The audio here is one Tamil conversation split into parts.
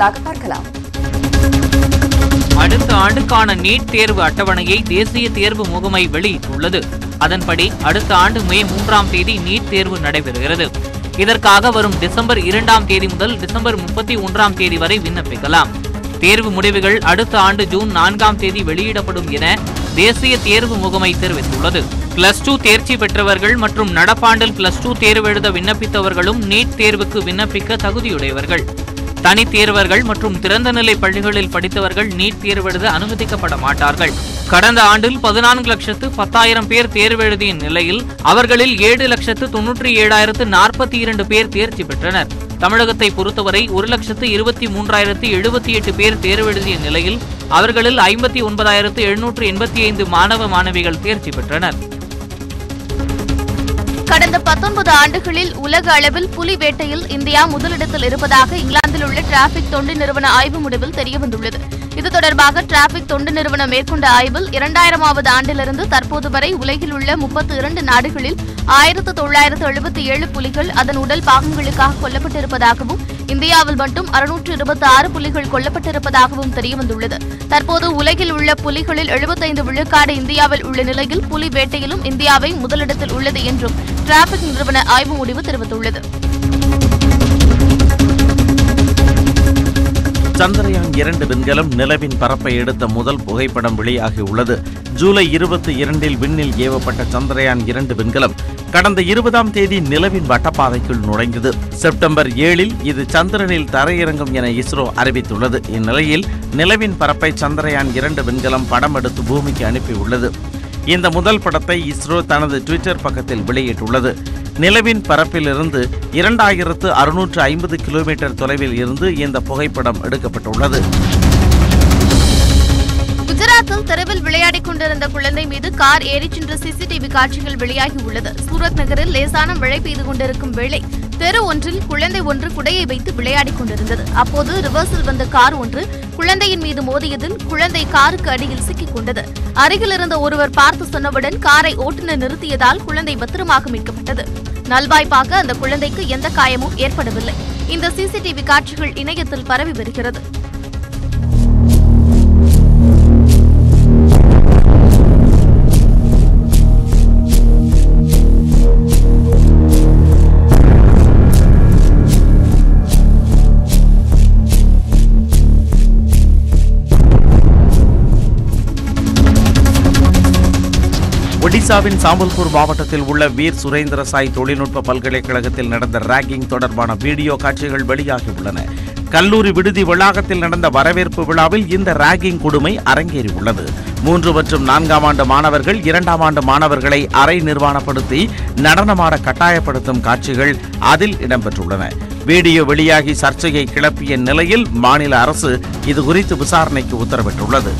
விரிவாக பார்க்கலாம் அடுத்த ஆண்டுக்கான நீட் தேர்வு அட்டவணையை தேசிய தேர்வு முகமை வெளியிட்டுள்ளது அதன்படி அடுத்த ஆண்டு மே மூன்றாம் தேதி நீட் தேர்வு நடைபெறுகிறது இதற்காக வரும் டிசம்பர் இரண்டாம் தேதி முதல் டிசம்பர் முப்பத்தி ஒன்றாம் தேதி வரை விண்ணப்பிக்கலாம் தேர்வு முடிவுகள் அடுத்த ஆண்டு ஜூன் நான்காம் தேதி வெளியிடப்படும் என தேசிய தேர்வு முகமை தெரிவித்துள்ளது பிளஸ் டூ தேர்ச்சி பெற்றவர்கள் மற்றும் நடப்பாண்டில் பிளஸ் டூ தேர்வு எழுத விண்ணப்பித்தவர்களும் நீட் தேர்வுக்கு விண்ணப்பிக்க தகுதியுடையவர்கள் தனித் தேர்வர்கள் மற்றும் திறந்தநிலை பள்ளிகளில் படித்தவர்கள் நீட் தேர்வெழுத அனுமதிக்கப்பட மாட்டார்கள் கடந்த ஆண்டில் பதினான்கு லட்சத்து பத்தாயிரம் பேர் தேர்வெழுதிய நிலையில் அவர்களில் ஏழு லட்சத்து தொன்னூற்றி ஏழாயிரத்து நாற்பத்தி இரண்டு பேர் தேர்ச்சி பெற்றனர் தமிழகத்தை பொறுத்தவரை ஒரு லட்சத்து இருபத்தி மூன்றாயிரத்து எழுபத்தி எட்டு பேர் தேர்வெழுதிய நிலையில் அவர்களில் ஐம்பத்தி ஒன்பதாயிரத்து எழுநூற்று எண்பத்தி ஐந்து மாணவ மாணவிகள் தேர்ச்சி பெற்றனர் கடந்த 19 ஆண்டுகளில் உலக அளவில் புலி வேட்டையில் இந்தியா முதலிடத்தில் இருப்பதாக இங்கிலாந்தில் உள்ள டிராபிக் தொண்டு நிறுவன ஆய்வு முடிவில் தெரியவந்துள்ளது இது தொடர்பாக டிராபிக் தொண்டு நிறுவனம் மேற்கொண்ட ஆய்வில் இரண்டாயிரமாவது ஆண்டிலிருந்து தற்போது வரை உலகில் உள்ள முப்பத்தி இரண்டு நாடுகளில் ஆயிரத்து தொள்ளாயிரத்து எழுபத்தி ஏழு புலிகள் அதன் உடல் பாகங்களுக்காக கொல்லப்பட்டிருப்பதாகவும் இந்தியாவில் மட்டும் அறுநூற்று இருபத்தி ஆறு புலிகள் கொல்லப்பட்டிருப்பதாகவும் தெரியவந்துள்ளது தற்போது உலகில் உள்ள புலிகளில் எழுபத்தைந்து விழுக்காடு இந்தியாவில் உள்ள நிலையில் புலி வேட்டையிலும் இந்தியாவை முதலிடத்தில் உள்ளது என்றும் டிராபிக் நிறுவன ஆய்வு முடிவு தெரிவித்துள்ளது சந்திரயான் இரண்டு விண்கலம் நிலவின் பரப்பை எடுத்த முதல் புகைப்படம் வெளியாகியுள்ளது ஜூலை இருபத்தி இரண்டில் விண்ணில் ஏவப்பட்ட சந்திரயான் இரண்டு விண்கலம் கடந்த இருபதாம் தேதி நிலவின் வட்டப்பாதைக்குள் நுழைந்தது செப்டம்பர் ஏழில் இது சந்திரனில் தரையிறங்கும் என இஸ்ரோ அறிவித்துள்ளது இந்நிலையில் நிலவின் பரப்பை சந்திரயான் இரண்டு விண்கலம் படம் எடுத்து பூமிக்கு அனுப்பியுள்ளது இந்த முதல் படத்தை இஸ்ரோ தனது ட்விட்டர் பக்கத்தில் வெளியிட்டுள்ளது நிலவின் பரப்பிலிருந்து இரண்டாயிரத்து அறுநூற்று ஐம்பது கிலோமீட்டர் தொலைவில் இருந்து இந்த புகைப்படம் எடுக்கப்பட்டுள்ளது குஜராத்தில் தெருவில் விளையாடிக் கொண்டிருந்த குழந்தை மீது கார் ஏறிச் சென்ற சிசிடிவி காட்சிகள் வெளியாகியுள்ளது சூரத் நகரில் லேசான மழை பெய்து கொண்டிருக்கும் வேளை தெரு ஒன்றில் குழந்தை ஒன்று குடையை வைத்து விளையாடிக் கொண்டிருந்தது அப்போது ரிவர்ஸில் வந்த கார் ஒன்று குழந்தையின் மீது மோதியதில் குழந்தை காருக்கு அடியில் சிக்கிக் கொண்டது அருகில் இருந்த ஒருவர் பார்த்து சொன்னவுடன் காரை ஓட்டுநர் நிறுத்தியதால் குழந்தை பத்திரமாக மீட்கப்பட்டது நல்வாய்ப்பாக அந்த குழந்தைக்கு எந்த காயமும் ஏற்படவில்லை இந்த சிசிடிவி காட்சிகள் இணையத்தில் பரவி வருகிறது ஒடிசாவின் சாம்பல்பூர் மாவட்டத்தில் உள்ள வீர் சுரேந்திர சாய் தொழில்நுட்ப பல்கலைக்கழகத்தில் நடந்த ராகிங் தொடர்பான வீடியோ காட்சிகள் வெளியாகியுள்ளன கல்லூரி விடுதி வளாகத்தில் நடந்த வரவேற்பு விழாவில் இந்த ராகிங் கொடுமை அரங்கேறியுள்ளது மூன்று மற்றும் நான்காம் ஆண்டு மாணவர்கள் இரண்டாம் ஆண்டு மாணவர்களை அரை நிர்வாணப்படுத்தி நடனமாட கட்டாயப்படுத்தும் காட்சிகள் அதில் இடம்பெற்றுள்ளன வீடியோ வெளியாகி சர்ச்சையை கிளப்பிய நிலையில் மாநில அரசு இதுகுறித்து விசாரணைக்கு உத்தரவிட்டுள்ளது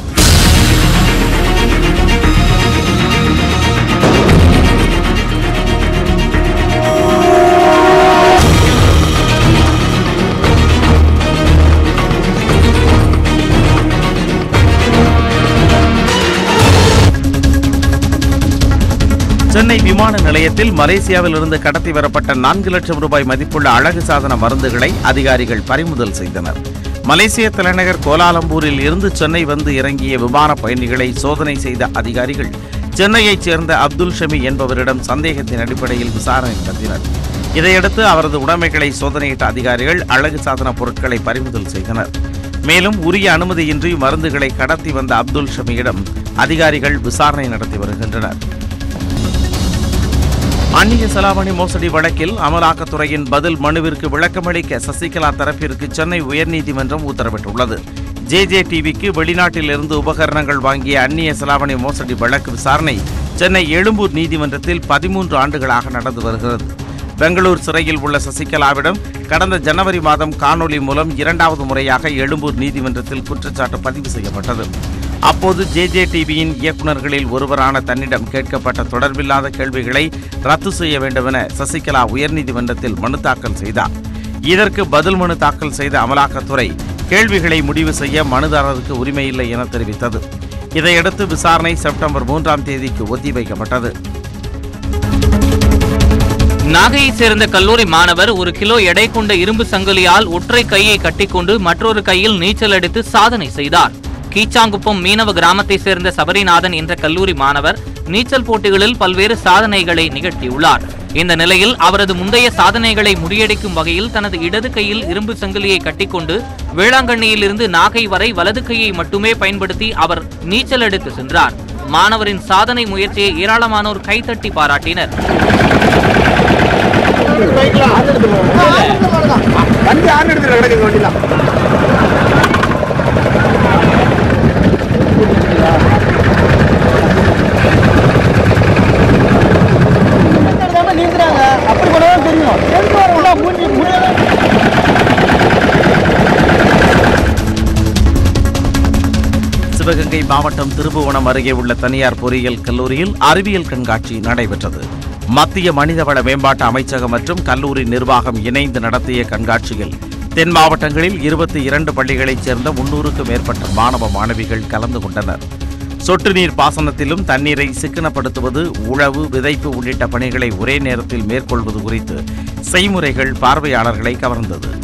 சென்னை விமான நிலையத்தில் மலேசியாவில் இருந்து கடத்தி வரப்பட்ட நான்கு லட்சம் ரூபாய் மதிப்புள்ள அழகு சாதன மருந்துகளை அதிகாரிகள் பறிமுதல் செய்தனர் மலேசிய தலைநகர் கோலாலம்பூரில் இருந்து சென்னை வந்து இறங்கிய விமான பயணிகளை சோதனை செய்த அதிகாரிகள் சென்னையைச் சேர்ந்த அப்துல் ஷமி என்பவரிடம் சந்தேகத்தின் அடிப்படையில் விசாரணை நடத்தினர் இதையடுத்து அவரது உடைமைகளை சோதனையிட்ட அதிகாரிகள் அழகு சாதன பொருட்களை பறிமுதல் செய்தனர் மேலும் உரிய அனுமதியின்றி மருந்துகளை கடத்தி வந்த அப்துல் ஷமியிடம் அதிகாரிகள் விசாரணை நடத்தி வருகின்றனர் அந்நிய செலாவணி மோசடி வழக்கில் அமலாக்கத்துறையின் பதில் மனுவிற்கு விளக்கமளிக்க சசிகலா தரப்பிற்கு சென்னை உயர்நீதிமன்றம் உத்தரவிட்டுள்ளது ஜே ஜே டிவிக்கு வெளிநாட்டிலிருந்து உபகரணங்கள் வாங்கிய அந்நிய செலாவணி மோசடி வழக்கு விசாரணை சென்னை எழும்பூர் நீதிமன்றத்தில் பதிமூன்று ஆண்டுகளாக நடந்து வருகிறது பெங்களூர் சிறையில் உள்ள சசிகலாவிடம் கடந்த ஜனவரி மாதம் காணொலி மூலம் இரண்டாவது முறையாக எழும்பூர் நீதிமன்றத்தில் குற்றச்சாட்டு பதிவு செய்யப்பட்டது அப்போது ஜே ஜே டிவியின் இயக்குநர்களில் ஒருவரான தன்னிடம் கேட்கப்பட்ட தொடர்பில்லாத கேள்விகளை ரத்து செய்ய வேண்டுமென சசிகலா உயர்நீதிமன்றத்தில் மனு தாக்கல் செய்தார் இதற்கு பதில் மனு தாக்கல் செய்த அமலாக்கத்துறை கேள்விகளை முடிவு செய்ய மனுதாரருக்கு உரிமையில்லை என தெரிவித்தது இதையடுத்து விசாரணை செப்டம்பர் மூன்றாம் தேதிக்கு ஒத்திவைக்கப்பட்டது நாகையைச் சேர்ந்த கல்லூரி மாணவர் ஒரு கிலோ எடை கொண்ட இரும்பு சங்கிலியால் ஒற்றை கையை கட்டிக்கொண்டு மற்றொரு கையில் நீச்சல் அடித்து சாதனை செய்தார் கீச்சாங்குப்பம் மீனவ கிராமத்தைச் சேர்ந்த சபரிநாதன் என்ற கல்லூரி மாணவர் நீச்சல் போட்டிகளில் பல்வேறு சாதனைகளை நிகழ்த்தியுள்ளார் இந்த நிலையில் அவரது முந்தைய சாதனைகளை முறியடிக்கும் வகையில் தனது இடது கையில் இரும்பு சங்கிலியை கட்டிக்கொண்டு வேளாங்கண்ணியிலிருந்து நாகை வரை வலது கையை மட்டுமே பயன்படுத்தி அவர் நீச்சல் அடித்து சென்றார் மாணவரின் சாதனை முயற்சியை ஏராளமானோர் கைத்தட்டி பாராட்டினர் வண்டி ஆன் எடுத்துட்டு கிடக்குது வண்டிலாம் நீந்துறாங்க அப்படி பண்ணதான் தெரியும் தெரிஞ்சு வரவங்களா மூஞ்சி முடியல சிவகங்கை மாவட்டம் திருபுவனம் அருகே உள்ள தனியார் பொறியியல் கல்லூரியில் அறிவியல் கண்காட்சி நடைபெற்றது மத்திய மனிதவள மேம்பாட்டு அமைச்சகம் மற்றும் கல்லூரி நிர்வாகம் இணைந்து நடத்திய கண்காட்சியில் தென் மாவட்டங்களில் இருபத்தி இரண்டு பள்ளிகளைச் சேர்ந்த முன்னூறுக்கும் மேற்பட்ட மாணவ மாணவிகள் கலந்து கொண்டனர் சொட்டு நீர் பாசனத்திலும் தண்ணீரை சிக்கனப்படுத்துவது உழவு விதைப்பு உள்ளிட்ட பணிகளை ஒரே நேரத்தில் மேற்கொள்வது குறித்து செய்முறைகள் பார்வையாளர்களை கவர்ந்தது